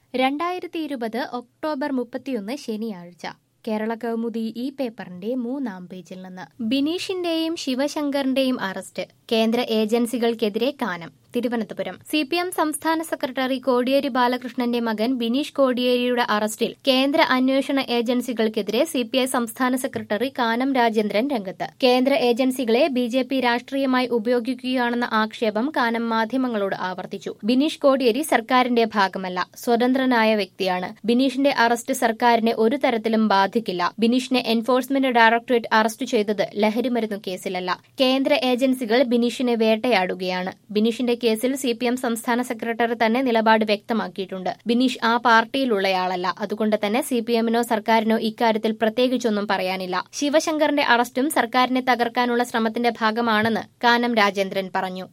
രണ്ടായിരത്തി ഇരുപത് ഒക്ടോബർ മുപ്പത്തിയൊന്ന് ശനിയാഴ്ച കേരള കൗമുദി ഈ പേപ്പറിന്റെ മൂന്നാം പേജിൽ നിന്ന് ബിനീഷിന്റെയും ശിവശങ്കറിന്റെയും അറസ്റ്റ് കേന്ദ്ര ഏജൻസികൾക്കെതിരെ Kanam Thiruvananthapuram C P M സംസ്ഥാന സെക്രട്ടറി കോടിയേരി ബാലകൃഷ്ണന്റെ മകൻ ബിനീഷ് കോടിയേരിയുടെ അറസ്റ്റിൽ കേന്ദ്ര അന്വേഷണ ഏജൻസികൾക്കെതിരെ സി പി ഐ സംസ്ഥാന സെക്രട്ടറി കാനം രാജേന്ദ്രൻ രംഗത്ത് കേന്ദ്ര ഏജൻസികളെ ബി ജെ പി രാഷ്ട്രീയമായി ഉപയോഗിക്കുകയാണെന്ന ആക്ഷേപം കാനം മാധ്യമങ്ങളോട് ആവർത്തിച്ചു ബിനീഷ് കോടിയേരി സർക്കാരിന്റെ ഭാഗമല്ല സ്വതന്ത്രനായ വ്യക്തിയാണ് ബിനീഷിന്റെ അറസ്റ്റ് സർക്കാരിനെ ഒരു തരത്തിലും ബാധിക്കില്ല ബിനീഷിനെ എൻഫോഴ്സ്മെന്റ് ഡയറക്ടറേറ്റ് അറസ്റ്റ് ചെയ്തത് ലഹരിമരുന്ന് കേസിലല്ല കേന്ദ്ര ഏജൻസികൾ ബിനീഷിനെ വേട്ടയാടുകയാണ് ബിനീഷിന്റെ കേസിൽ സി പി എം സംസ്ഥാന സെക്രട്ടറി തന്നെ നിലപാട് വ്യക്തമാക്കിയിട്ടുണ്ട് ബിനീഷ് ആ പാർട്ടിയിലുള്ളയാളല്ല അതുകൊണ്ട് തന്നെ സി പി എമ്മിനോ സർക്കാരിനോ ഇക്കാര്യത്തിൽ പ്രത്യേകിച്ചൊന്നും പറയാനില്ല ശിവശങ്കറിന്റെ അറസ്റ്റും സർക്കാരിനെ തകർക്കാനുള്ള ശ്രമത്തിന്റെ ഭാഗമാണെന്ന് കാനം രാജേന്ദ്രൻ പറഞ്ഞു